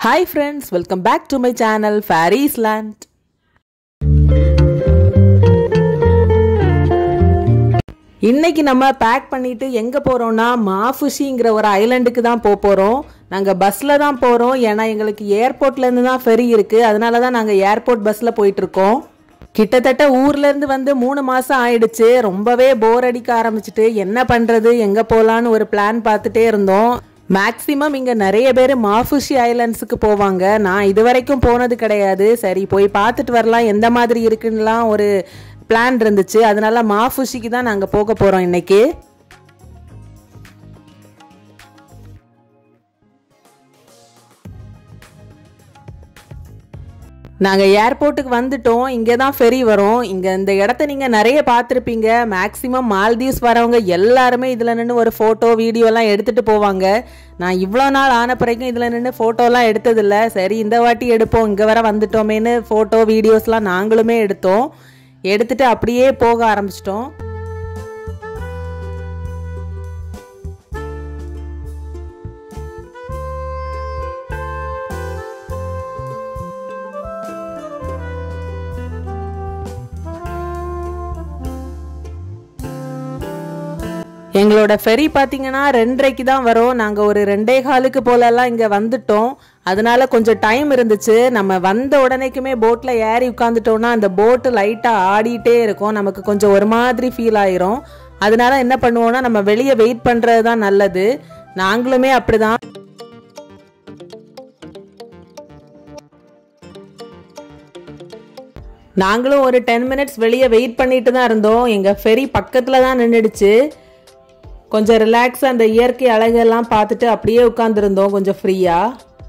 hi friends welcome back to my channel Fairies Land இன்னைக்கு நம்ம back பண்ணிட்டு எங்க போறோம்னா மாஃபுஷிங்கிற ஒரு ஐலண்டுக்கு தான் போக போறோம் நாங்க பஸ்ல தான் போறோம் ஏன்னா எங்களுக்கு ஏர்போர்ட்ல இருந்து தான் ஃபெரி இருக்கு அதனால தான் நாங்க ஏர்போர்ட் பஸ்ல போயிட்டு இருக்கோம் கிட்டத்தட்ட ஊர்ல இருந்து வந்து மூணு மாசம் ஆயிடுச்சு ரொம்பவே போர் அடிக்க ஆரம்பிச்சிட்டு என்ன பண்றது எங்க போலான்னு ஒரு பிளான் பார்த்துட்டே இருந்தோம் மேக்சிமம் இங்க நிறைய பேர் மாஃபுஷி ஐலண்ட்ஸுக்கு போவாங்க நான் இது வரைக்கும் போனது கிடையாது சரி போய் பார்த்துட்டு வரலாம் எந்த மாதிரி இருக்குன்னுலாம் ஒரு பிளான் இருந்துச்சு அதனால மாஃபுஷிக்கு தான் நாங்கள் போக போகிறோம் இன்னைக்கு நாங்கள் ஏர்போர்ட்டுக்கு வந்துட்டோம் இங்கே தான் ஃபெரி வரும் இங்கே இந்த இடத்த நீங்கள் நிறைய பார்த்துருப்பீங்க மேக்ஸிமம் மால்தீவ்ஸ் வரவங்க எல்லாருமே இதில் நின்று ஒரு ஃபோட்டோ வீடியோலாம் எடுத்துகிட்டு போவாங்க நான் இவ்வளோ நாள் ஆன பிறகும் இதில் நின்று ஃபோட்டோலாம் எடுத்ததில்ல சரி இந்த வாட்டி எடுப்போம் இங்கே வர வந்துட்டோமேன்னு ஃபோட்டோ வீடியோஸ்லாம் நாங்களுமே எடுத்தோம் எடுத்துட்டு அப்படியே போக ஆரம்பிச்சிட்டோம் எங்களோட ஃபெரி பார்த்தீங்கன்னா ரெண்டரைக்கு தான் வரும் நாங்கள் ஒரு ரெண்டே காலுக்கு போலலாம் இங்கே வந்துட்டோம் அதனால கொஞ்சம் டைம் இருந்துச்சு நம்ம வந்த உடனேக்குமே போட்டில் ஏறி உட்காந்துட்டோம்னா அந்த போட்டு லைட்டாக ஆடிட்டே இருக்கும் நமக்கு கொஞ்சம் ஒரு மாதிரி ஃபீல் ஆயிரும் அதனால என்ன பண்ணுவோம்னா நம்ம வெளியே வெயிட் பண்ணுறது தான் நல்லது நாங்களுமே அப்படிதான் நாங்களும் ஒரு டென் மினிட்ஸ் வெளியே வெயிட் பண்ணிட்டு தான் இருந்தோம் எங்கள் ஃபெரி பக்கத்தில் தான் நின்றுடுச்சு கொஞ்சம் ரிலாக்ஸாக அந்த இயற்கை அழகெல்லாம் பார்த்துட்டு அப்படியே உட்காந்துருந்தோம் கொஞ்சம் ஃப்ரீயாக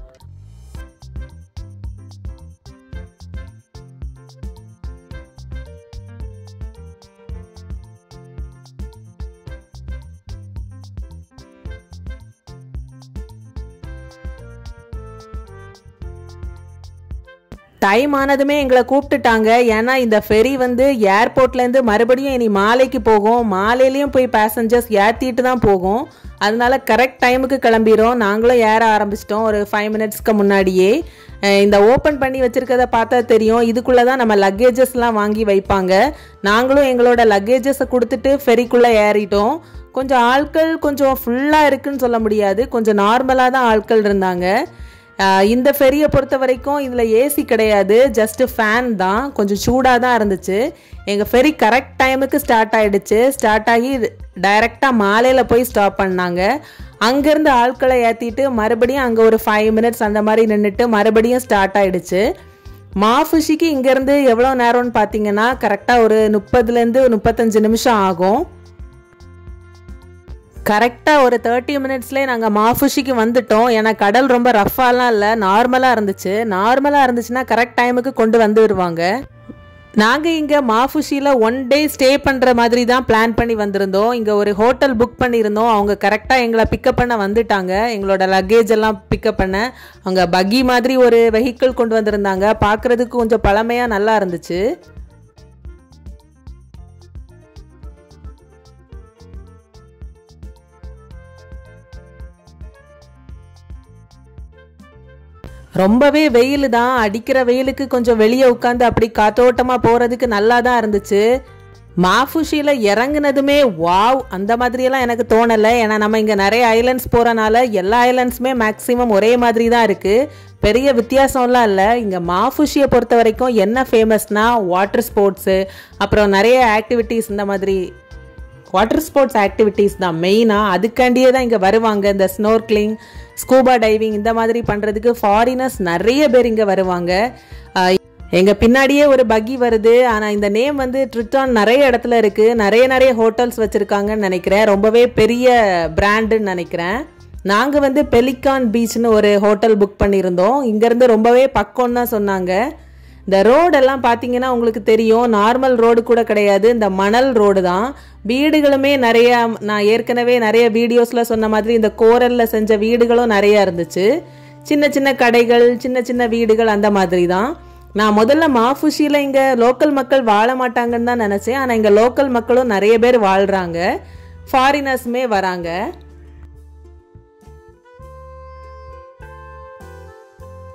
டைம் ஆனதுமே எங்களை கூப்பிட்டுட்டாங்க ஏன்னா இந்த ஃபெரி வந்து ஏர்போர்ட்லேருந்து மறுபடியும் இனி மாலைக்கு போகும் மாலையிலையும் போய் பேசஞ்சர்ஸ் ஏற்றிட்டு தான் போகும் அதனால கரெக்ட் டைமுக்கு கிளம்பிடும் நாங்களும் ஏற ஆரம்பிச்சிட்டோம் ஒரு ஃபைவ் மினிட்ஸ்க்கு முன்னாடியே இந்த ஓப்பன் பண்ணி வச்சுருக்கத பார்த்தா தெரியும் இதுக்குள்ளே தான் நம்ம லக்கேஜஸ்லாம் வாங்கி வைப்பாங்க நாங்களும் எங்களோட லக்கேஜஸை கொடுத்துட்டு ஃபெரிக்குள்ளே ஏறிட்டோம் கொஞ்சம் ஆட்கள் கொஞ்சம் ஃபுல்லாக இருக்குன்னு சொல்ல முடியாது கொஞ்சம் நார்மலாக தான் ஆட்கள் இருந்தாங்க இந்த ஃபெரியை பொறுத்த வரைக்கும் இதில் ஏசி கிடையாது ஜஸ்ட் ஃபேன் தான் கொஞ்சம் சூடாக தான் இருந்துச்சு எங்கள் ஃபெரி கரெக்ட் டைமுக்கு ஸ்டார்ட் ஆகிடுச்சு ஸ்டார்ட் ஆகி டைரெக்டாக மாலையில் போய் ஸ்டாப் பண்ணாங்க அங்கேருந்து ஆட்களை ஏற்றிட்டு மறுபடியும் அங்கே ஒரு ஃபைவ் மினிட்ஸ் அந்த மாதிரி நின்றுட்டு மறுபடியும் ஸ்டார்ட் ஆகிடுச்சு மாஃபுஷிக்கு இங்கேருந்து எவ்வளோ நேரம்னு பார்த்தீங்கன்னா கரெக்டாக ஒரு முப்பதுலேருந்து முப்பத்தஞ்சு நிமிஷம் ஆகும் கரெக்டாக ஒரு தேர்ட்டி மினிட்ஸ்லேயே நாங்கள் மாஃபுஷிக்கு வந்துட்டோம் ஏன்னா கடல் ரொம்ப ரஃபாலாம் இல்லை நார்மலாக இருந்துச்சு நார்மலாக இருந்துச்சுன்னா கரெக்ட் டைமுக்கு கொண்டு வந்து வருவாங்க நாங்கள் இங்கே மாஃபுஷியில் ஒன் டே ஸ்டே பண்ணுற மாதிரி தான் பிளான் பண்ணி வந்திருந்தோம் இங்கே ஒரு ஹோட்டல் புக் பண்ணியிருந்தோம் அவங்க கரெக்டாக எங்களை பிக்கப் பண்ண வந்துட்டாங்க எங்களோட லக்கேஜ் எல்லாம் பிக்கப் பண்ண அவங்க பக்கி மாதிரி ஒரு வெஹிக்கிள் கொண்டு வந்திருந்தாங்க பார்க்குறதுக்கு கொஞ்சம் பழமையாக நல்லா இருந்துச்சு ரொம்பவே வெயில் தான் அடிக்கிற வெயிலுக்கு கொஞ்சம் வெளியே உட்காந்து அப்படி காத்தோட்டமாக போகிறதுக்கு நல்லா தான் இருந்துச்சு மாஃபுஷியில் இறங்குனதுமே வாவ் அந்த மாதிரியெல்லாம் எனக்கு தோணலை ஏன்னா நம்ம இங்கே நிறைய ஐலண்ட்ஸ் போகிறனால எல்லா ஐலண்ட்ஸுமே மேக்ஸிமம் ஒரே மாதிரி தான் இருக்குது பெரிய வித்தியாசம்லாம் இல்லை இங்கே மாஃபுஷியை பொறுத்த வரைக்கும் என்ன ஃபேமஸ்னால் வாட்டர் ஸ்போர்ட்ஸு அப்புறம் நிறைய ஆக்டிவிட்டீஸ் இந்த மாதிரி வாட்டர் ஸ்போர்ட்ஸ் ஆக்டிவிட்டீஸ் தான் மெயினாக அதுக்காண்டியே தான் இங்கே வருவாங்க இந்த ஸ்னோர்க்லிங் ஸ்கூபா டைவிங் இந்த மாதிரி பண்ணுறதுக்கு ஃபாரினர்ஸ் நிறைய பேர் இங்கே வருவாங்க எங்கள் பின்னாடியே ஒரு பக்கி வருது ஆனால் இந்த நேம் வந்து ட்ரிட்டான் நிறைய இடத்துல இருக்குது நிறைய நிறைய ஹோட்டல்ஸ் வச்சுருக்காங்கன்னு நினைக்கிறேன் ரொம்பவே பெரிய பிராண்டுன்னு நினைக்கிறேன் நாங்கள் வந்து பெலிகான் பீச்னு ஒரு ஹோட்டல் புக் பண்ணியிருந்தோம் இங்கேருந்து ரொம்பவே பக்கம்னு தான் சொன்னாங்க இந்த ரோடெல்லாம் பார்த்தீங்கன்னா உங்களுக்கு தெரியும் நார்மல் ரோடு கூட கிடையாது இந்த மணல் ரோடு தான் வீடுகளுமே நிறைய நான் ஏற்கனவே நிறைய வீடியோஸில் சொன்ன மாதிரி இந்த கோரலில் செஞ்ச வீடுகளும் நிறையா இருந்துச்சு சின்ன சின்ன கடைகள் சின்ன சின்ன வீடுகள் அந்த மாதிரி தான் நான் முதல்ல மாஃபுஷியில் இங்கே லோக்கல் மக்கள் வாழ மாட்டாங்கன்னு தான் நினச்சேன் ஆனால் இங்கே லோக்கல் மக்களும் நிறைய பேர் வாழ்கிறாங்க ஃபாரினர்ஸுமே வராங்க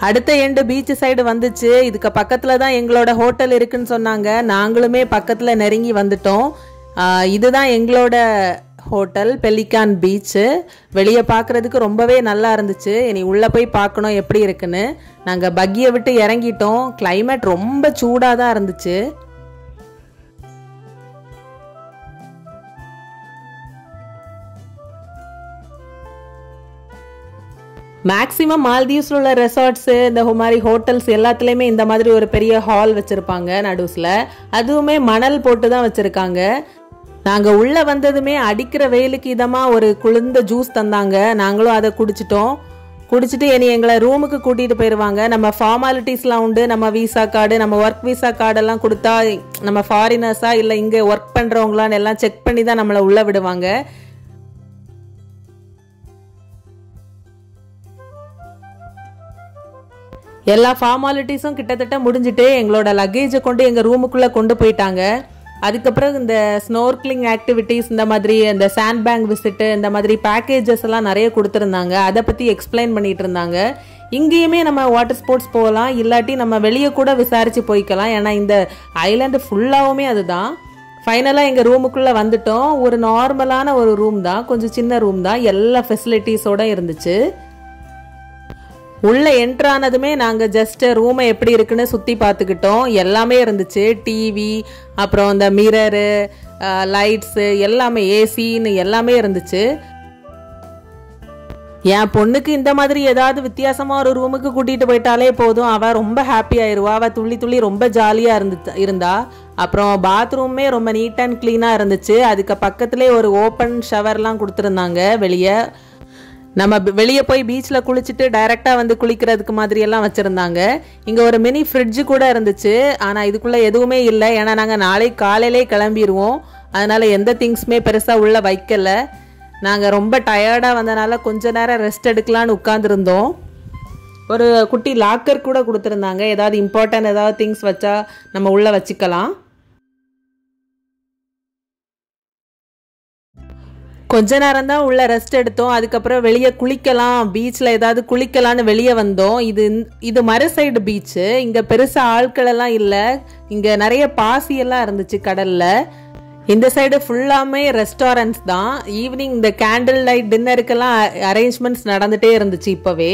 அடுத்த எண்டு பீச் சைடு வந்துச்சு இதுக்கு பக்கத்துல தான் எங்களோட ஹோட்டல் இருக்குன்னு சொன்னாங்க நாங்களுமே பக்கத்துல நெருங்கி வந்துட்டோம் ஆஹ் இதுதான் எங்களோட ஹோட்டல் பெலிகான் பீச்சு வெளியே பார்க்குறதுக்கு ரொம்பவே நல்லா இருந்துச்சு இனி உள்ளே போய் பார்க்கணும் எப்படி இருக்குன்னு நாங்கள் பக்கியை விட்டு இறங்கிட்டோம் climate ரொம்ப சூடாக தான் இருந்துச்சு மேக்ஸிமம் மால்தீவ்ஸில் உள்ள ரெசார்ட்ஸு இந்த மாதிரி ஹோட்டல்ஸ் எல்லாத்துலேயுமே இந்த மாதிரி ஒரு பெரிய ஹால் வச்சுருப்பாங்க நடுஸில் அதுவுமே மணல் போட்டு தான் வச்சுருக்காங்க நாங்கள் உள்ளே வந்ததுமே அடிக்கிற வெயிலுக்கு இதமாக ஒரு குளிர்ந்த ஜூஸ் தந்தாங்க நாங்களும் அதை குடிச்சிட்டோம் குடிச்சிட்டு இனி எங்களை ரூமுக்கு கூட்டிகிட்டு போயிடுவாங்க நம்ம ஃபார்மாலிட்டிஸ்லாம் உண்டு நம்ம விசா கார்டு நம்ம ஒர்க் விசா கார்டெல்லாம் கொடுத்தா நம்ம ஃபாரினர்ஸா இல்லை இங்கே ஒர்க் பண்ணுறவங்களான்னு எல்லாம் செக் பண்ணி தான் நம்மளை உள்ளே விடுவாங்க எல்லா ஃபார்மாலிட்டிஸும் கிட்டத்தட்ட முடிஞ்சுட்டு எங்களோட லக்கேஜை கொண்டு எங்கள் ரூமுக்குள்ளே கொண்டு போயிட்டாங்க அதுக்கப்புறம் இந்த ஸ்னோர்க்லிங் ஆக்டிவிட்டீஸ் இந்த மாதிரி இந்த சாண்ட் பேங்க் விசிட்டு இந்த மாதிரி பேக்கேஜஸ் எல்லாம் நிறைய கொடுத்துருந்தாங்க அதை பற்றி எக்ஸ்பிளைன் பண்ணிட்டு இருந்தாங்க இங்கேயுமே நம்ம வாட்டர் ஸ்போர்ட்ஸ் போகலாம் இல்லாட்டி நம்ம வெளியே கூட விசாரித்து போய்க்கலாம் ஏன்னா இந்த ஐலாண்டு ஃபுல்லாகவுமே அதுதான் ஃபைனலாக எங்கள் ரூமுக்குள்ளே வந்துட்டோம் ஒரு நார்மலான ஒரு ரூம் தான் கொஞ்சம் சின்ன ரூம் தான் எல்லா ஃபெசிலிட்டிஸோட இருந்துச்சு உள்ள என்ட்ரு ஆனதுமே நாங்க ஜஸ்ட் ரூமை எப்படி இருக்குன்னு சுத்தி பார்த்துக்கிட்டோம் எல்லாமே இருந்துச்சு டிவி அப்புறம் இந்த மிரரு லைட்ஸு எல்லாமே ஏசின்னு எல்லாமே இருந்துச்சு என் பொண்ணுக்கு இந்த மாதிரி ஏதாவது வித்தியாசமா ஒரு ரூமுக்கு கூட்டிட்டு போயிட்டாலே போதும் அவ ரொம்ப ஹாப்பி ஆயிருவா அவ துள்ளி துள்ளி ரொம்ப ஜாலியா இருந்து இருந்தா அப்புறம் பாத்ரூமே ரொம்ப நீட் அண்ட் கிளீனா இருந்துச்சு அதுக்கு பக்கத்துலேயே ஒரு ஓப்பன் ஷவர்லாம் கொடுத்துருந்தாங்க வெளியே நம்ம வெளியே போய் பீச்சில் குளிச்சுட்டு டைரெக்டாக வந்து குளிக்கிறதுக்கு மாதிரி எல்லாம் வச்சுருந்தாங்க இங்கே ஒரு மினி ஃப்ரிட்ஜு கூட இருந்துச்சு ஆனால் இதுக்குள்ளே எதுவுமே இல்லை ஏன்னா நாங்கள் நாளைக்கு காலையிலே கிளம்பிடுவோம் அதனால் எந்த திங்ஸுமே பெருசாக உள்ளே வைக்கல நாங்கள் ரொம்ப டயர்டாக வந்தனால கொஞ்ச நேரம் ரெஸ்ட் எடுக்கலான்னு உட்காந்துருந்தோம் ஒரு குட்டி லாக்கர் கூட கொடுத்துருந்தாங்க ஏதாவது இம்பார்ட்டன்ட் ஏதாவது திங்ஸ் வச்சா நம்ம உள்ளே வச்சுக்கலாம் கொஞ்ச நேரம் தான் உள்ள ரெஸ்ட் எடுத்தோம் அதுக்கப்புறம் வெளியே குளிக்கலாம் பீச்சில் ஏதாவது குளிக்கலாம்னு வெளியே வந்தோம் இது இது மறு சைடு பீச்சு இங்கே பெருசாக ஆட்கள் எல்லாம் இல்லை இங்கே நிறைய பாசி எல்லாம் இருந்துச்சு கடலில் இந்த சைடு ஃபுல்லாமே ரெஸ்டாரண்ட்ஸ் தான் ஈவினிங் இந்த கேண்டில் லைட் டின்னருக்கெல்லாம் அரேஞ்ச்மெண்ட்ஸ் நடந்துகிட்டே இருந்துச்சு இப்போவே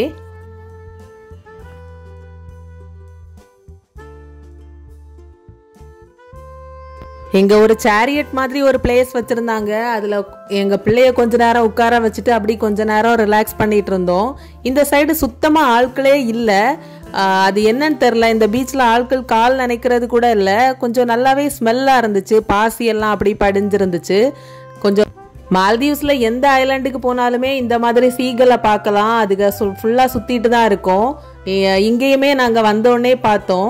இங்க ஒரு சேரியட் மாதிரி ஒரு பிளேஸ் வச்சிருந்தாங்க அதுல எங்க பிள்ளைய கொஞ்ச நேரம் உட்கார வச்சுட்டு அப்படி கொஞ்ச நேரம் ரிலாக்ஸ் பண்ணிட்டு இருந்தோம் இந்த சைடு சுத்தமா ஆட்களே இல்ல ஆஹ் அது என்னன்னு தெரில இந்த பீச்ல ஆட்கள் கால் நினைக்கிறது கூட இல்ல கொஞ்சம் நல்லாவே ஸ்மெல்லா இருந்துச்சு பாசி எல்லாம் அப்படி படிஞ்சிருந்துச்சு கொஞ்சம் மால்தீவ்ஸ்ல எந்த ஐலாண்டுக்கு போனாலுமே இந்த மாதிரி சீகளை பார்க்கலாம் அதுக்கு ஃபுல்லா சுத்திட்டு தான் இருக்கும் இ- இங்கேயுமே நாங்க வந்தோடனே பார்த்தோம்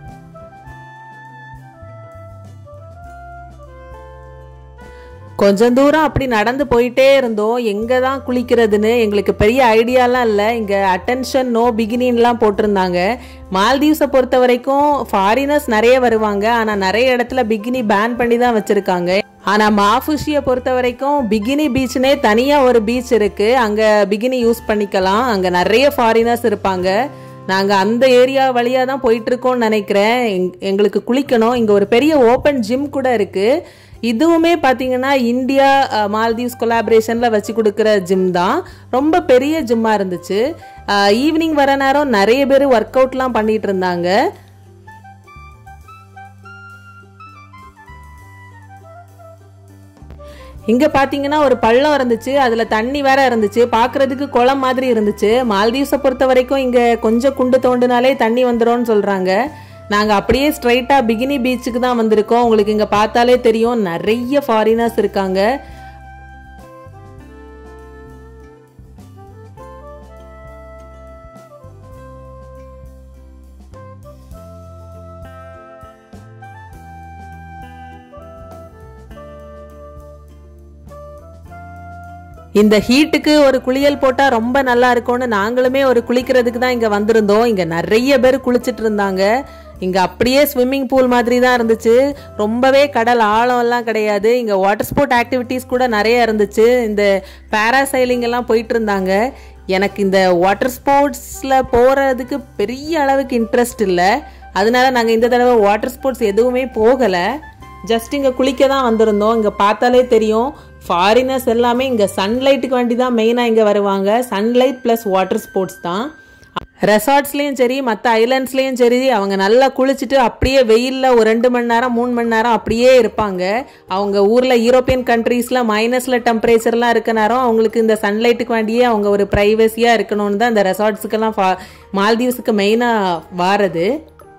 கொஞ்சம் தூரம் அப்படி நடந்து போயிட்டே இருந்தோம் எங்கே தான் குளிக்கிறதுன்னு எங்களுக்கு பெரிய ஐடியாலாம் இல்லை இங்கே அட்டென்ஷன் நோ பிகினின்லாம் போட்டிருந்தாங்க மால்தீவ்ஸை பொறுத்த வரைக்கும் ஃபாரினர்ஸ் நிறைய வருவாங்க ஆனால் நிறைய இடத்துல பிகினி பேன் பண்ணி தான் வச்சுருக்காங்க ஆனால் மாஃபுஷியை பொறுத்த வரைக்கும் பிகினி பீச்னே தனியாக ஒரு பீச் இருக்குது அங்கே பிகினி யூஸ் பண்ணிக்கலாம் அங்கே நிறைய ஃபாரினர்ஸ் இருப்பாங்க நாங்கள் அந்த ஏரியா வழியாக தான் போயிட்டு இருக்கோம்னு நினைக்கிறேன் எங்- எங்களுக்கு குளிக்கணும் இங்கே ஒரு பெரிய ஓப்பன் ஜிம் கூட இருக்குது இதுவுமே பார்த்தீங்கன்னா இந்தியா அஹ், மால்தீவ்ஸ் கொலாபரேஷனில் வச்சு கொடுக்குற ஜிம் தான் ரொம்ப பெரிய ஜிம்மாக இருந்துச்சு ஈவினிங் வர நேரம் நிறைய பேர் ஒர்க் அவுட்லாம் பண்ணிட்டு இருந்தாங்க இங்க பாத்தீங்கன்னா ஒரு பள்ளம் இருந்துச்சு அதுல தண்ணி வேற இருந்துச்சு பார்க்கிறதுக்கு குளம் மாதிரி இருந்துச்சு மால்தீவ்ஸை பொறுத்த வரைக்கும் இங்க கொஞ்சம் குண்டு தோண்டினாலே தண்ணி வந்துரும்னு சொல்றாங்க நாங்க அப்படியே ஸ்ட்ரைட்டா பிகினி பீச்சுக்கு தான் வந்திருக்கோம் உங்களுக்கு இங்க பார்த்தாலே தெரியும் நிறைய ஃபாரினர்ஸ் இருக்காங்க இந்த ஹீட்டுக்கு ஒரு குளியல் போட்டா ரொம்ப நல்லா இருக்கும்னு நாங்களுமே ஒரு குளிக்கிறதுக்கு தான் இங்க வந்திருந்தோம் இங்க நிறைய பேர் குளிச்சிட்டு இருந்தாங்க இங்க அப்படியே ஸ்விம்மிங் பூல் மாதிரி தான் இருந்துச்சு ரொம்பவே கடல் ஆழம் எல்லாம் கிடையாது இங்க வாட்டர் ஸ்போர்ட் ஆக்டிவிட்டீஸ் கூட நிறைய இருந்துச்சு இந்த பேராசைலிங் எல்லாம் போயிட்டு இருந்தாங்க எனக்கு இந்த வாட்டர் ஸ்போர்ட்ஸில் போகிறதுக்கு பெரிய அளவுக்கு இன்ட்ரெஸ்ட் இல்லை அதனால நாங்கள் இந்த தடவை வாட்டர் ஸ்போர்ட்ஸ் எதுவுமே போகலை ஜஸ்ட் இங்கே குளிக்க தான் வந்திருந்தோம் இங்கே பார்த்தாலே தெரியும் ஃபாரினர்ஸ் எல்லாமே இங்கே சன்லைட்டுக்கு வேண்டி தான் மெயினாக இங்கே வருவாங்க சன்லைட் ப்ளஸ் வாட்டர் ஸ்போர்ட்ஸ் தான் ரெசார்ட்ஸ்லேயும் சரி மற்ற ஐலாண்ட்ஸ்லேயும் சரி அவங்க நல்லா குளிச்சுட்டு அப்படியே வெயிலில் ஒரு ரெண்டு மணி நேரம் மூணு மணி நேரம் அப்படியே இருப்பாங்க அவங்க ஊரில் யூரோப்பியன் கண்ட்ரீஸில் மைனஸில் டெம்பரேச்சர்லாம் இருக்க நேரம் அவங்களுக்கு இந்த சன்லைட்டுக்கு வேண்டியே அவங்க ஒரு ப்ரைவசியாக இருக்கணும்னு தான் இந்த ரெசார்ட்ஸுக்கெல்லாம் ஃபா மால்தீவ்ஸுக்கு மெயினாக வாரது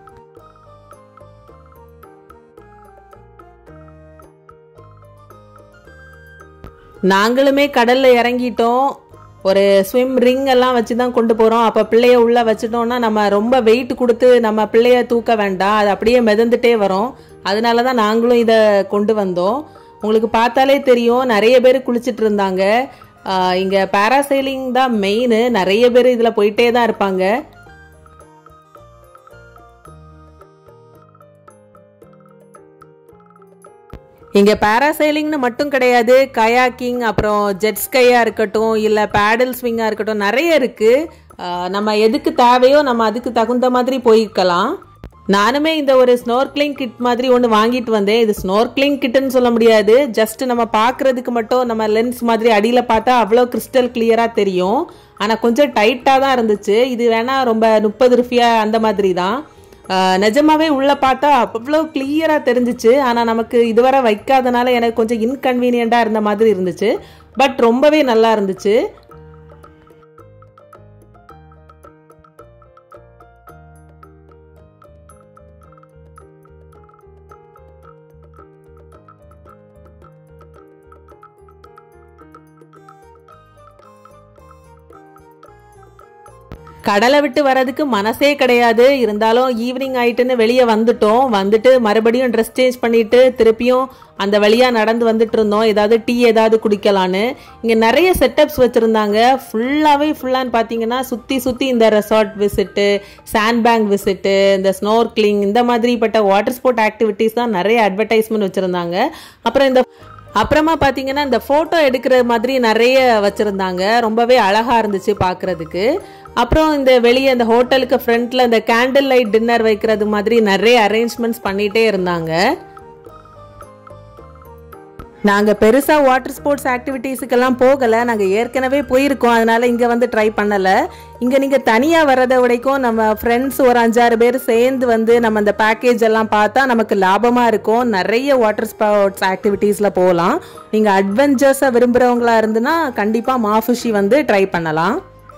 நாங்களுமே கடலில் இறங்கிட்டோம் ஒரு ஸ்விம் ரிங் எல்லாம் வச்சு தான் கொண்டு போகிறோம் அப்போ பிள்ளைய உள்ளே வச்சுட்டோம்னா நம்ம ரொம்ப வெயிட் கொடுத்து நம்ம பிள்ளைய தூக்க வேண்டாம் அது அப்படியே மிதந்துட்டே வரும் அதனால தான் நாங்களும் இதை கொண்டு வந்தோம் உங்களுக்கு பார்த்தாலே தெரியும் நிறைய பேர் குளிச்சுட்டு இருந்தாங்க இங்கே பேராசைலிங் தான் மெயின் நிறைய பேர் இதில் போயிட்டே தான் இருப்பாங்க இங்கே பேராசைலிங்னு மட்டும் கிடையாது கயாக்கிங் அப்புறம் ஜெட் ஸ்கையாக இருக்கட்டும் இல்லை பேடல் ஸ்விங்காக இருக்கட்டும் நிறைய இருக்குது நம்ம எதுக்கு தேவையோ நம்ம அதுக்கு தகுந்த மாதிரி போய்க்கலாம் நானுமே இந்த ஒரு ஸ்னோர்க்லிங் கிட் மாதிரி ஒன்று வாங்கிட்டு வந்தேன் இது ஸ்னோர்க்லிங் கிட்டுன்னு சொல்ல முடியாது ஜஸ்ட் நம்ம பார்க்குறதுக்கு மட்டும் நம்ம லென்ஸ் மாதிரி அடியில் பார்த்தா அவ்வளோ கிறிஸ்டல் கிளியராக தெரியும் ஆனால் கொஞ்சம் டைட்டாக தான் இருந்துச்சு இது வேணால் ரொம்ப முப்பது ருபியா அந்த மாதிரி தான் நிஜமாவே உள்ளே பார்த்தா அவ்வளோ கிளியராக தெரிஞ்சிச்சு ஆனால் நமக்கு இதுவரை வைக்காதனால எனக்கு கொஞ்சம் இன்கன்வீனியண்ட்டாக இருந்த மாதிரி இருந்துச்சு பட் ரொம்பவே நல்லா இருந்துச்சு கடலை விட்டு வரதுக்கு மனசே கிடையாது இருந்தாலும் ஈவினிங் ஆயிட்டுன்னு வெளியே வந்துட்டோம் வந்துட்டு மறுபடியும் ட்ரெஸ் சேஞ்ச் பண்ணிட்டு திருப்பியும் அந்த வழியாக நடந்து வந்துட்டு இருந்தோம் ஏதாவது டீ ஏதாவது குடிக்கலான்னு இங்கே நிறைய செட்டப்ஸ் வச்சுருந்தாங்க ஃபுல்லாகவே ஃபுல்லான்னு பார்த்தீங்கன்னா சுற்றி சுற்றி இந்த resort visit sand bank visit இந்த ஸ்னோர்க்லிங் இந்த மாதிரிப்பட்ட வாட்டர் ஸ்போர்ட் ஆக்டிவிட்டீஸ் தான் நிறைய அட்வர்டைஸ்மெண்ட் வச்சுருந்தாங்க அப்புறம் இந்த அப்புறமா பார்த்தீங்கன்னா இந்த ஃபோட்டோ எடுக்கிற மாதிரி நிறைய வச்சுருந்தாங்க ரொம்பவே அழகாக இருந்துச்சு பார்க்குறதுக்கு அப்புறம் இந்த வெளியே இந்த ஹோட்டலுக்கு ஃப்ரண்ட்டில் இந்த கேண்டில் லைட் டின்னர் வைக்கிறது மாதிரி நிறைய அரேஞ்ச்மெண்ட்ஸ் பண்ணிகிட்டே இருந்தாங்க நாங்கள் பெருசாக வாட்டர் ஸ்போர்ட்ஸ் ஆக்டிவிட்டீஸுக்கெல்லாம் போகலை நாங்கள் ஏற்கனவே போயிருக்கோம் அதனால் இங்கே வந்து ட்ரை பண்ணலை இங்கே நீங்கள் தனியாக வரதை விடைக்கும் நம்ம ஃப்ரெண்ட்ஸ் ஒரு அஞ்சாறு பேர் சேர்ந்து வந்து நம்ம அந்த பேக்கேஜ் எல்லாம் பார்த்தா நமக்கு லாபமாக இருக்கும் நிறைய வாட்டர் ஸ்போர்ட்ஸ் ஆக்டிவிட்டீஸில் போகலாம் நீங்கள் அட்வென்ச்சர்ஸை விரும்புகிறவங்களா இருந்துன்னா கண்டிப்பாக மாஃபுஷி வந்து ட்ரை பண்ணலாம்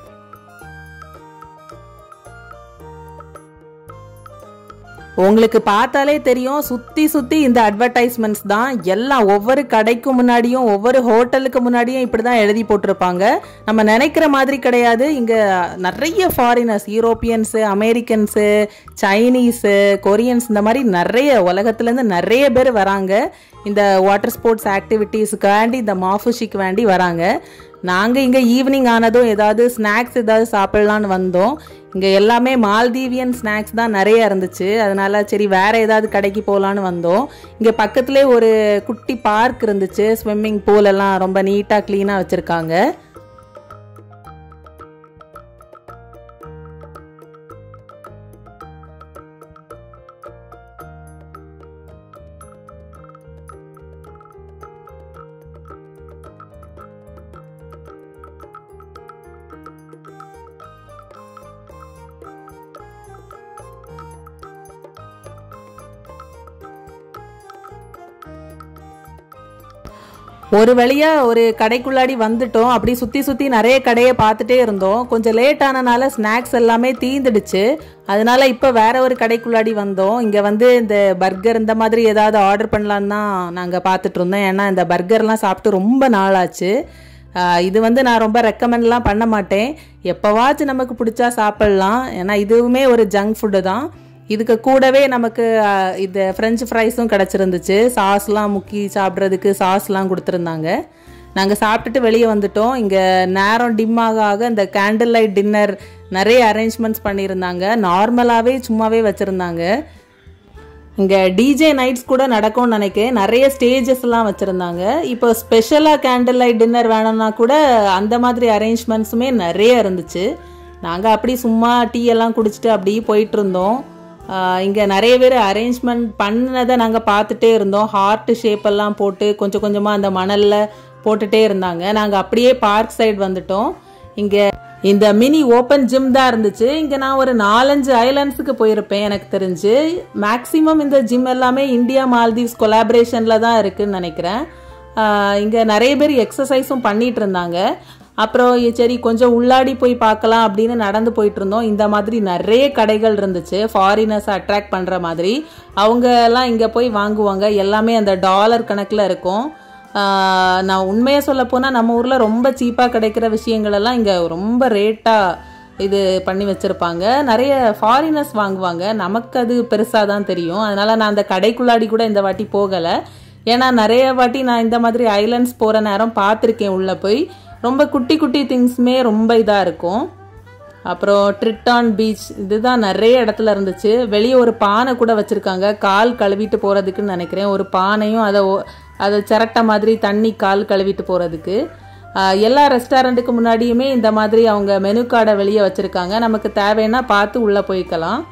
உங்களுக்கு பார்த்தாலே தெரியும் சுற்றி சுற்றி இந்த அட்வர்டைஸ்மெண்ட்ஸ் தான் எல்லாம் ஒவ்வொரு கடைக்கு முன்னாடியும் ஒவ்வொரு ஹோட்டலுக்கு முன்னாடியும் இப்படி தான் எழுதி போட்டிருப்பாங்க நம்ம நினைக்கிற மாதிரி கிடையாது இங்கே நிறைய foreigners Europeans Americans Chinese Koreans இந்த மாதிரி நிறைய உலகத்துலேருந்து நிறைய பேர் வராங்க இந்த வாட்டர் ஸ்போர்ட்ஸ் ஆக்டிவிட்டீஸுக்காண்டி இந்த மாஃபுஷிக்கு வேண்டி வராங்க நாங்கள் இங்கே ஈவினிங் ஆனதும் ஏதாவது ஸ்நாக்ஸ் ஏதாவது சாப்பிட்லான்னு வந்தோம் இங்கே எல்லாமே மால்தீவியன் ஸ்நாக்ஸ் தான் நிறைய இருந்துச்சு அதனால சரி வேற ஏதாவது கடைக்கு போகலான்னு வந்தோம் இங்கே பக்கத்துலேயே ஒரு குட்டி பார்க் இருந்துச்சு ஸ்விம்மிங் பூல் எல்லாம் ரொம்ப நீட்டாக க்ளீனாக வச்சுருக்காங்க ஒரு வழியா ஒரு கடைக்குள்ளாடி வந்துட்டோம் அப்படி சுத்தி சுத்தி நிறைய கடையை பார்த்துட்டே இருந்தோம் கொஞ்சம் லேட் ஆனனால ஸ்நாக்ஸ் எல்லாமே தீந்துடுச்சு அதனால இப்போ வேற ஒரு கடைக்குள்ளாடி வந்தோம் இங்க வந்து இந்த பர்கர் இந்த மாதிரி ஏதாவது ஆர்டர் பண்ணலான்னு தான் நாங்க பார்த்துட்டு இருந்தோம் ஏன்னா இந்த பர்கர்லாம் சாப்பிட்டு ரொம்ப நாளாச்சு ஆஹ் இது வந்து நான் ரொம்ப ரெக்கமெண்ட்லாம் பண்ண மாட்டேன் எப்போவாச்சும் நமக்கு பிடிச்சா சாப்பிட்லாம் ஏன்னா இதுவுமே ஒரு ஜங்க் ஃபுட்டு தான் இதுக்கு கூடவே நமக்கு ஆஹ், இந்த ஃப்ரெஞ்ச் ஃப்ரைஸும் கிடச்சிருந்துச்சு சாஸ்லாம் முக்கி சாப்பிட்றதுக்கு சாஸ்லாம் கொடுத்துருந்தாங்க நாங்கள் சாப்பிட்டுட்டு வெளியே வந்துட்டோம் இங்கே நேரம் டிம் ஆக ஆக இந்த கேண்டில் லைட் டின்னர் நிறைய அரேஞ்ச்மெண்ட்ஸ் பண்ணியிருந்தாங்க நார்மலாகவே சும்மாவே வச்சுருந்தாங்க இங்கே டிஜே நைட்ஸ் கூட நடக்கும்னு நினைக்கிறேன் நிறைய ஸ்டேஜஸ்லாம் வச்சுருந்தாங்க இப்போ ஸ்பெஷலாக கேண்டில் லைட் டின்னர் வேணும்னா கூட அந்த மாதிரி அரேஞ்ச்மெண்ட்ஸுமே நிறைய இருந்துச்சு நாங்கள் அப்படி சும்மா டீ எல்லாம் குடிச்சிட்டு அப்படியே போயிட்டு இருந்தோம் இங்கே நிறைய பேர் அரேஞ்ச்மெண்ட் பண்ணதை நாங்கள் பார்த்துட்டே இருந்தோம் ஹார்ட் ஷேப் எல்லாம் போட்டு கொஞ்சம் கொஞ்சமாக அந்த மணலில் போட்டுட்டே இருந்தாங்க நாங்கள் அப்படியே பார்க் சைடு வந்துட்டோம் இங்கே இந்த மினி ஓப்பன் ஜிம் தான் இருந்துச்சு இங்கே நான் ஒரு நாலஞ்சு ஐலாண்ட்ஸுக்கு போயிருப்பேன் எனக்கு தெரிஞ்சு மேக்ஸிமம் இந்த ஜிம் எல்லாமே இந்தியா மால்தீவ்ஸ் கொலாபரேஷனில் தான் இருக்குன்னு நினைக்கிறேன் இங்கே நிறைய பேர் எக்ஸசைஸும் பண்ணிட்டு இருந்தாங்க அப்புறம் சரி கொஞ்சம் உள்ளாடி போய் பார்க்கலாம் அப்படின்னு நடந்து போயிட்டு இருந்தோம் இந்த மாதிரி நிறைய கடைகள் இருந்துச்சு ஃபாரினர்ஸ் அட்ராக்ட் பண்ணுற மாதிரி அவங்க எல்லாம் இங்கே போய் வாங்குவாங்க எல்லாமே அந்த டாலர் கணக்கில் இருக்கும் நான் உண்மையாக சொல்ல போனால் நம்ம ஊரில் ரொம்ப சீப்பாக கிடைக்கிற விஷயங்கள் எல்லாம் இங்கே ரொம்ப ரேட்டாக இது பண்ணி வச்சுருப்பாங்க நிறைய ஃபாரினர்ஸ் வாங்குவாங்க நமக்கு அது பெருசாக தான் தெரியும் அதனால் நான் அந்த கடைக்குள்ளாடி கூட இந்த வாட்டி போகலை ஏன்னா நிறைய வாட்டி நான் இந்த மாதிரி ஐலண்ட்ஸ் போகிற நேரம் பார்த்துருக்கேன் உள்ளே போய் ரொம்ப குட்டி குட்டி திங்ஸுமே ரொம்ப இதாக இருக்கும் அப்புறம் ட்ரிட்டான் பீச் இதுதான் நிறைய இடத்துல இருந்துச்சு வெளியே ஒரு பானை கூட வச்சுருக்காங்க கால் கழுவிட்டு போகிறதுக்குன்னு நினைக்கிறேன் ஒரு பானையும் அதை அதை சிரட்டை மாதிரி தண்ணி கால் கழுவிட்டு போகிறதுக்கு எல்லா ரெஸ்டாரண்ட்டுக்கு முன்னாடியுமே இந்த மாதிரி அவங்க மெனு கார்டை வெளியே வச்சுருக்காங்க நமக்கு தேவைன்னா பார்த்து உள்ளே போய்க்கலாம்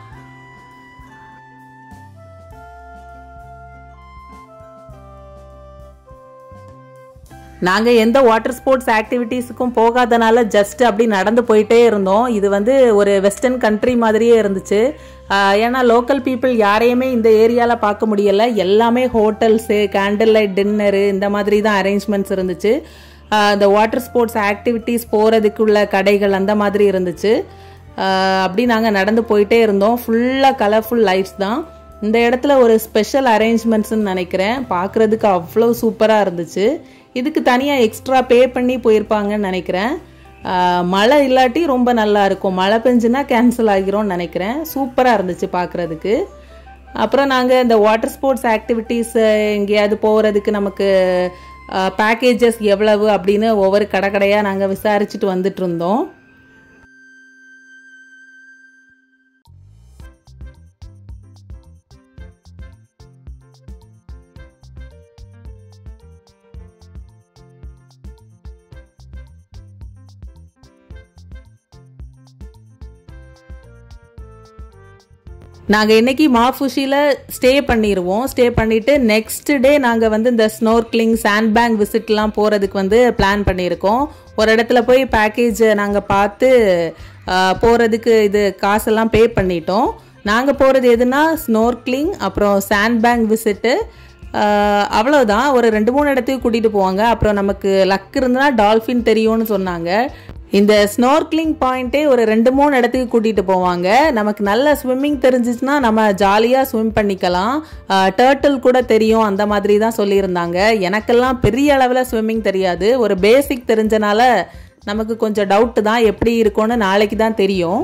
நாங்கள் எந்த வாட்டர் ஸ்போர்ட்ஸ் ஆக்டிவிட்டீஸுக்கும் போகாதனால ஜஸ்ட் அப்படி நடந்து போயிட்டே இருந்தோம் இது வந்து ஒரு வெஸ்டர்ன் கண்ட்ரி மாதிரியே இருந்துச்சு ஏன்னா லோக்கல் பீப்புள் யாரையுமே இந்த ஏரியாவில் பார்க்க முடியலை எல்லாமே ஹோட்டல்ஸு கேண்டில் லைட் டின்னரு இந்த மாதிரி தான் அரேஞ்ச்மெண்ட்ஸ் இருந்துச்சு இந்த வாட்டர் ஸ்போர்ட்ஸ் ஆக்டிவிட்டீஸ் போகிறதுக்குள்ள கடைகள் அந்த மாதிரி இருந்துச்சு அப்படி நாங்கள் நடந்து போயிட்டே இருந்தோம் ஃபுல்லாக கலர்ஃபுல் லைஃப்ஸ் தான் இந்த இடத்துல ஒரு ஸ்பெஷல் அரேஞ்ச்மெண்ட்ஸ்னு நினைக்கிறேன் பார்க்குறதுக்கு அவ்வளோ சூப்பராக இருந்துச்சு இதுக்கு தனியாக எக்ஸ்ட்ரா பே பண்ணி போயிருப்பாங்கன்னு நினைக்கிறேன் மழை இல்லாட்டி ரொம்ப நல்லா இருக்கும் மழை பெஞ்சுனா கேன்சல் ஆகிரும்னு நினைக்கிறேன் சூப்பராக இருந்துச்சு பார்க்குறதுக்கு அப்புறம் நாங்கள் இந்த வாட்டர் ஸ்போர்ட்ஸ் ஆக்டிவிட்டீஸ் எங்கேயாவது போகிறதுக்கு நமக்கு பேக்கேஜஸ் எவ்வளவு அப்படின்னு ஒவ்வொரு கடை கடையாக நாங்கள் விசாரிச்சுட்டு வந்துட்டு இருந்தோம் நாங்கள் இன்னைக்கு மாஃபுஷியில் ஸ்டே பண்ணிடுவோம் ஸ்டே பண்ணிவிட்டு நெக்ஸ்ட் டே நாங்கள் வந்து இந்த ஸ்னோர்க்லிங் சாண்ட் பேங்க் விசிட்லாம் போகிறதுக்கு வந்து பிளான் பண்ணியிருக்கோம் ஒரு இடத்துல போய் பேக்கேஜ் நாங்கள் பார்த்து போகிறதுக்கு இது காசெல்லாம் பே பண்ணிட்டோம் நாங்கள் போகிறது எதுனா ஸ்னோர்க்லிங் அப்புறம் சாண்ட் பேங்க் விசிட்டு அவ்வளோதான் ஒரு ரெண்டு மூணு இடத்துக்கு கூட்டிகிட்டு போவாங்க அப்புறம் நமக்கு லக் இருந்ததுன்னா டால்ஃபின் தெரியும்னு சொன்னாங்க இந்த ஸ்னோர்க்லிங் பாயிண்ட்டே ஒரு ரெண்டு மூணு இடத்துக்கு கூட்டிகிட்டு போவாங்க நமக்கு நல்ல ஸ்விம்மிங் தெரிஞ்சிச்சுன்னா நம்ம ஜாலியாக ஸ்விம் பண்ணிக்கலாம் டேர்ட்டில் கூட தெரியும் அந்த மாதிரி தான் சொல்லியிருந்தாங்க எனக்கெல்லாம் பெரிய அளவில் ஸ்விம்மிங் தெரியாது ஒரு பேசிக் தெரிஞ்சனால நமக்கு கொஞ்சம் டவுட்டு தான் எப்படி இருக்கும்னு நாளைக்கு தான் தெரியும்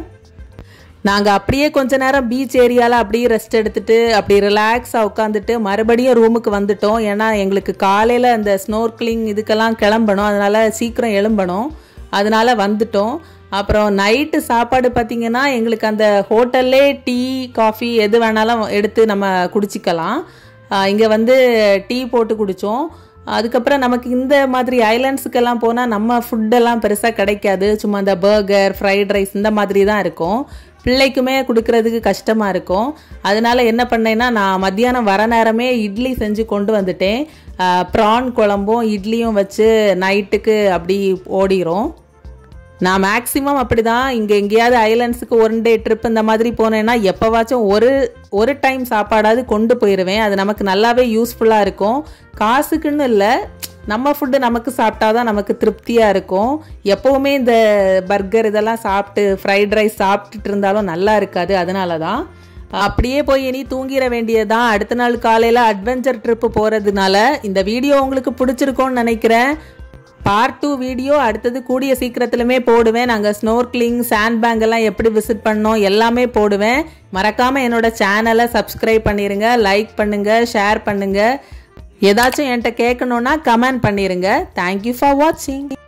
நாங்கள் அப்படியே கொஞ்ச நேரம் பீச் ஏரியாவில் அப்படியே ரெஸ்ட் எடுத்துட்டு அப்படி ரிலாக்ஸாக உட்காந்துட்டு மறுபடியும் ரூமுக்கு வந்துட்டோம் ஏன்னா எங்களுக்கு காலையில் அந்த ஸ்னோர்க்லிங் இதுக்கெல்லாம் கிளம்பணும் அதனால் சீக்கிரம் எழும்பணும் அதனால வந்துட்டோம் அப்புறம் நைட்டு சாப்பாடு பார்த்திங்கன்னா எங்களுக்கு அந்த ஹோட்டல்லே டீ காஃபி எது வேணாலும் எடுத்து நம்ம குடிச்சிக்கலாம் இங்கே வந்து டீ போட்டு குடித்தோம் அதுக்கப்புறம் நமக்கு இந்த மாதிரி ஐலாண்ட்ஸுக்கெல்லாம் போனால் நம்ம ஃபுட்டெல்லாம் பெருசாக கிடைக்காது சும்மா இந்த பர்கர் ஃப்ரைட் ரைஸ் இந்த மாதிரி தான் இருக்கும் பிள்ளைக்குமே கொடுக்கறதுக்கு கஷ்டமாக இருக்கும் அதனால என்ன பண்ணேன்னா நான் மத்தியானம் வர நேரமே இட்லி செஞ்சு கொண்டு வந்துட்டேன் ப்ரான் குழம்பும் இட்லியும் வச்சு நைட்டுக்கு அப்படி ஓடிரும் நான் மேக்ஸிமம் அப்படி தான் இங்கே எங்கேயாவது ஐலாண்ட்ஸுக்கு ஒன் டே ட்ரிப் இந்த மாதிரி போனேன்னா எப்போவாச்சும் ஒரு ஒரு டைம் சாப்பாடாவது கொண்டு போயிடுவேன் அது நமக்கு நல்லாவே யூஸ்ஃபுல்லாக இருக்கும் காசுக்குன்னு இல்லை நம்ம ஃபுட்டு நமக்கு சாப்பிட்டா தான் நமக்கு திருப்தியாக இருக்கும் எப்போவுமே இந்த பர்கர் இதெல்லாம் சாப்பிட்டு ஃப்ரைட் ரைஸ் சாப்பிட்டுட்டு இருந்தாலும் நல்லா இருக்காது அதனால தான் அப்படியே போய் இனி தூங்கிட வேண்டியதுதான் அடுத்த நாள் காலையில் அட்வென்ச்சர் ட்ரிப்பு போகிறதுனால இந்த வீடியோ உங்களுக்கு பிடிச்சிருக்கோன்னு நினைக்கிறேன் பார்ட் டூ வீடியோ அடுத்தது கூடிய சீக்கிரத்துலையுமே போடுவேன் நாங்கள் ஸ்னோர்க்லிங் சாண்ட் பேங்க் எல்லாம் எப்படி விசிட் பண்ணோம் எல்லாமே போடுவேன் மறக்காமல் என்னோட சேனலை சப்ஸ்கிரைப் பண்ணிடுங்க லைக் பண்ணுங்கள் ஷேர் பண்ணுங்கள் ஏதாச்சும் என்கிட்ட கேட்கணுன்னா கமெண்ட் பண்ணிடுங்க தேங்க்யூ ஃபார் வாட்சிங்